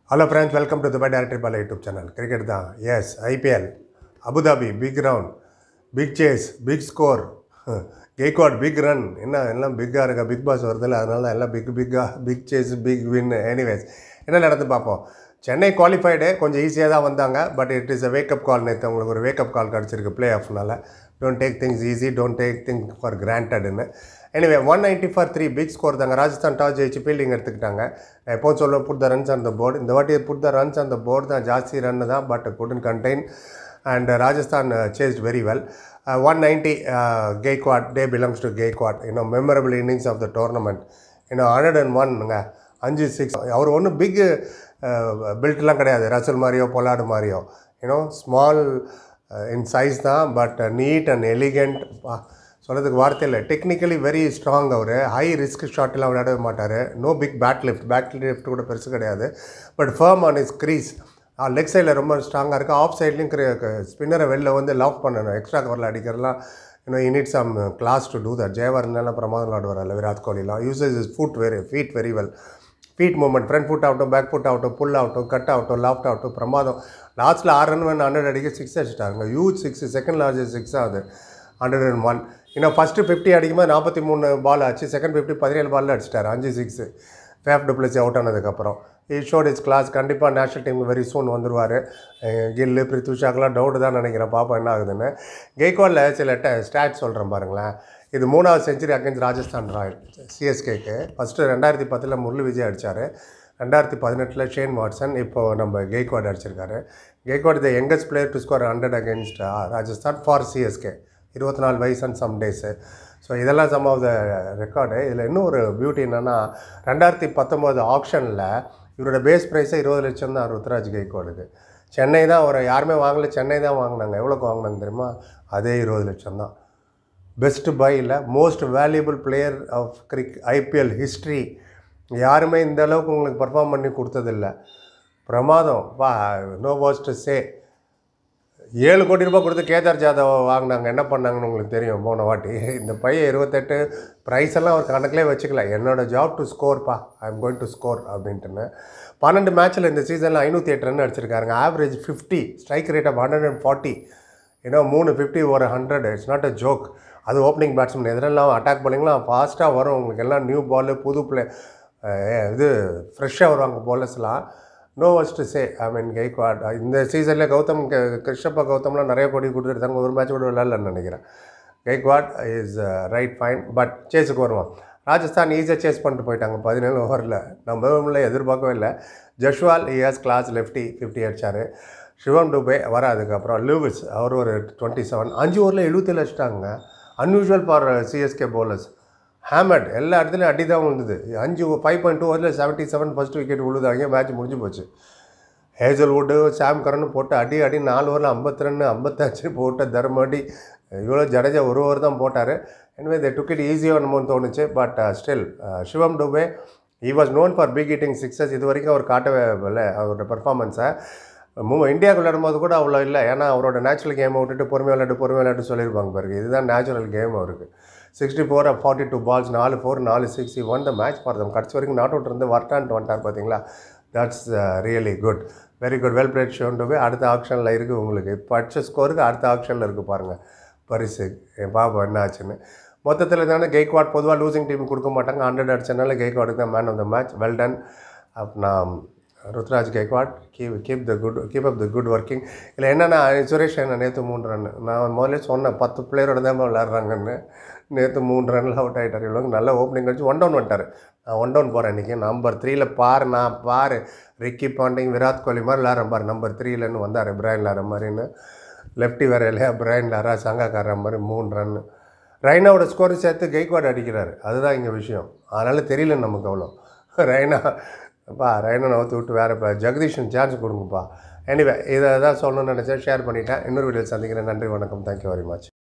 hello friends welcome to Dubai director Bala YouTube channel cricket தான் yes IPL Abu Dhabi big round big chase big score Gaikwad big run என்ன எல்லாம் பிக்காக இருக்கா big pass வருதில்ல அதனால தான் எல்லாம் big பிக்காக big chase big win anyways என்ன நடந்து பார்ப்போம் சென்னை குவாலிஃபைடு கொஞ்சம் ஈஸியாக தான் வந்தாங்க but it is a wake up call நேற்று உங்களுக்கு ஒரு வேக்கப் கால் கிடச்சிருக்கு ப்ளே ஆஃப்னால don't take things easy don't take thing for கிராண்டட்னு anyway one ninety for three big score தாங்க ராஜஸ்தான் டாஸ் ஜெயிச்சு ஃபீல்டிங் எடுத்துக்கிட்டாங்க நான் எப்போவும் சொல்லுவேன் put the runs on the board இந்த வாட்டி put the runs on the board தான் ஜாஸ்தி ரன் தான் but couldn't contain and Rajasthan chased very well one ninety Gaikwad day belongs to Gaikwad இன்னும் memorable innings of the tournament இன்னும் ஹண்ட்ரட் அண்ட் ஒன்னுங்க அஞ்சு six அவர் ஒன்றும் பிக் பில்ட்லாம் கிடையாது ரசல் மாதிரியோ பொலாடு மாதிரியோ யூனோ ஸ்மால் இன் சைஸ் தான் பட் நீட் அண்ட் எலிகண்ட் சொல்கிறதுக்கு வார்த்தை இல்லை டெக்னிக்கலி வெரி ஸ்ட்ராங் அவர் ஹை ரிஸ்க் ஷாட்லாம் விளையாடவே மாட்டார் no big bat lift bat lift கூட பெருசு கிடையாது but firm on is crease leg சைடில் ரொம்ப ஸ்ட்ராங்காக இருக்குது ஆஃப் சைட்லேயும் ஸ்பின்னரை வெளில வந்து லாக் பண்ணணும் எக்ஸ்ட்ரா கவரில் அடிக்கிறதுலாம் இன்னும் you need some class to do that ஜெயவர்னால பிரமாதம் விளாடுவார் விராட் கோலிலாம் uses is foot very feet very well feet movement front foot ஆகட்டும் பேக் ஃபுட் ஆகட்டும் புல் ஆகட்டும் கட் ஆகட்டும் லாஃப்ட் ஆகட்டும் பிரமாதம் லாஸ்ட்டில் ஆறு ரன் வேணும் ஹண்ட்ரட் அடிக்க சிக்ஸ் அடிச்சிட்டாங்க huge six second largest six ஆகுது ஹண்ட்ரட் அண்ட் ஒன் இன்னும் ஃபஸ்ட்டு ஃபிஃப்டி அடிக்கும்போது நாற்பத்தி மூணு பால் ஆச்சு செகண்ட் ஃபிஃப்டி பதினேழு பாலில் அடிச்சிட்டார் அஞ்சு சிக்ஸு ஃபேஃப் டூப்ளசி அவுட் ஆனதுக்கப்புறம் இ ஷோட் இஸ் கிளாஸ் கண்டிப்பாக நேஷனல் டீம் வெரி சூன் வந்துடுவார் கில்லு பிரித்து ஷாக்கெலாம் டவுட்டு தான் நினைக்கிறேன் பாப்பா என்ன ஆகுதுன்னு கெய்கோலில் சில ட ஸ்டாட் சொல்கிறேன் பாருங்களேன் இது மூணாவது செஞ்சுரி அகேன்ஸ்ட் ராஜஸ்தான் ராயல் சிஎஸ்கேக்கு ஃபஸ்ட்டு ரெண்டாயிரத்தி பத்தில் முரளி விஜய் அடித்தார் ரெண்டாயிரத்தி பதினெட்டில் ஷேன் வாட்சன் இப்போ நம்ம கெய்க்வாட் அடிச்சிருக்காரு Gaikwad the youngest player to score hundred against Rajasthan for CSK இருபத்தி நாலு வயசு அண்ட் சம் டேஸு ஸோ இதெல்லாம் சம் ஆஃப் த ரெக்கார்டு இதில் இன்னும் ஒரு பியூட்டி என்னென்னா ரெண்டாயிரத்தி பத்தொம்போது ஆப்ஷனில் இவரோட பேஸ் ப்ரைஸே இருபது லட்சம் தான் ருத்ராஜ் கெய்க்வாடுக்கு சென்னை தான் அவரை யாருமே வாங்கல சென்னை தான் வாங்கினாங்க எவ்வளோக்கு வாங்கினாங்க தெரியுமா அதே இருபது லட்சம் தான் பெஸ்ட்டு பை இல்லை மோஸ்ட் வேல்யூபிள் பிளேயர் ஆஃப் கிரிக் ஐபிஎல் ஹிஸ்ட்ரி யாருமே இந்த அளவுக்கு உங்களுக்கு பர்ஃபார்ம் பண்ணி கொடுத்ததில்ல பிரமாதம் வா நோ வாஸ் டு சே ஏழு கோடி ரூபாய் கொடுத்து கேதார் ஜாதவ் வாங்கினாங்க என்ன பண்ணாங்கன்னு உங்களுக்கு தெரியும் போன வாட்டி இந்த பையன் இருபத்தெட்டு ப்ரைஸ் எல்லாம் அவர் கணக்கிலே வச்சுக்கல என்னோட ஜாப் டு ஸ்கோர்ப்பா I am going to score அப்படின்ட்டுன்னு பன்னெண்டு மேட்ச்சில் இந்த சீசனில் ஐநூற்றி எட்டு ரன் அடிச்சிருக்காருங்க average fifty strike rate of hundred and forty ஏன்னா மூணு ஃபிஃப்டி ஒரு hundred it's not a joke அது ஓப்பனிங் பேட்ஸ்மேன் எதிரெல்லாம் அட்டாக் பண்ணிங்களாம் ஃபாஸ்ட்டாக வரும் உங்களுக்கு எல்லாம் நியூ பால் புது பிளே இது ஃப்ரெஷ்ஷாக வருவாங்க பாலர்ஸ்லாம் no was to say I mean Gaikwad இந்த சீசனில் கௌதம் கிருஷ்ணப்பா கௌதம்லாம் நிறைய கோடி கொடுத்துருந்தாங்க ஒரு மேட்ச் கூட விளையாடலன்னு நினைக்கிறேன் Gaikwad is right fine but சேஸுக்கு வருவான் ராஜஸ்தான் ஈஸியாக சேஸ் பண்ணிட்டு போயிட்டாங்க பதினேழு ஓவரில் நம்ம எதிர்பார்க்கவே இல்லை Jaiswal is class lefty fifty அடிச்சார் சிவம் டுபே வர அதுக்கப்புறம் லூவிஸ் அவர் ஒரு டுவெண்ட்டி செவன் அஞ்சு ஓவரில் எழுபத்தேழு அடிச்சிட்டாங்க unusual for CSK bowlers hammered எல்லா இடத்துலையும் அடி தான் விழுந்தது அஞ்சு ஃபைவ் பாயிண்ட் டூ ஓவரில் செவன்ட்டி செவன் ஃபஸ்ட் விக்கெட் விழுதாங்க மேட்ச் முடிஞ்சு போச்சு ஹேசல்வுட்டு சாம் கரன் போட்டு அடி அடி நாலு ஓவரில் ஐம்பத்தி ரெண்டு ஐம்பத்தஞ்சு போட்டு தர்மடி இவ்வளோ ஜடேஜா ஒரு ஓவர் தான் போட்டார் எனவே த டுக் இட் ஈஸியாக என்னமோன்னு தோணுச்சு but still Shivam Dube he was known for big hitting sixes இது வரைக்கும் அவர் காட்டவே இல்லை அவரோட பர்ஃபார்மன்ஸை மூ இந்தியாவுக்கு விளையாடும்போது கூட அவ்வளோ இல்லை ஏன்னா அவரோட நேச்சுரல் கேமை விட்டுட்டு பொறுமை விளையாட்டு பொறுமை விளையாட்டு சொல்லியிருப்பாங்க பாருங்க இதுதான் நேச்சுரல் கேம் அவருக்கு sixty four forty two balls நாலு ஃபோர் நாலு six won the match for them கடைசி வரைக்கும் நாட் அவுட் இருந்து வரட்டான்ட்டு வந்துட்டார் பார்த்தீங்களா that's really good very good well played ஷோன் போய் அடுத்த ஆப்ஷனில் இருக்குது உங்களுக்கு இப்போ அடிச்ச ஸ்கோருக்கு அடுத்த ஆப்ஷனில் இருக்குது பாருங்கள் பரிசு என் பாப்பா என்ன ஆச்சுன்னு மொத்தத்தில் தானே கெய்க்வாட் பொதுவாக லூசிங் டீம் கொடுக்க மாட்டாங்க ஹண்ட்ரட் அடிச்சனால கெய்க்வாடுக்கு தான் man of the match well done நான் Ruturaj Gaikwad keep keep the good keep up the good working இல்லை என்னென்னா சுரேஷ் என்ன நேற்று மூணு ரன் நான் முதல்ல சொன்னேன் பத்து பிளேயரோட தான் விளாட்றாங்கன்னு நேற்று மூணு ரனில் அவுட் ஆகிட்டார் இவ்வளோ நல்ல ஓப்பனிங் வச்சு ஒன் டவுன் வந்துட்டார் நான் ஒன் டவுன் போகிறேன் இன்றைக்கி நம்பர் த்ரீல பாரு நான் பாரு ரிக்கி பாண்டிங் விராட் கோலி மாதிரி விளாட்றேன் பாரு நம்பர் த்ரீலன்னு வந்தார் பிரைன் லார மாதிரின்னு லெஃப்டி வேறு இல்லையா பிரைன் லாரா சங்காக்கார மாதிரி மூணு ரன்னு ரைனாவோட ஸ்கோர் சேர்த்து கெய்க்வாட் அடிக்கிறாரு அதுதான் இங்கே விஷயம் அதனால் தெரியல நமக்கு அவ்வளோ ரைனா பா ரைனா நவுத்து விட்டு வேறு இப்போ ஜெகதீஷன் சான்ஸ் கொடுங்கப்பா எனிவே இதை தான் சொல்லணும்னு நினச்சேன் ஷேர் பண்ணிட்டேன் இன்னொரு வீடியோ சந்திக்கிறேன் நன்றி வணக்கம் தேங்க்யூ வெரி மச்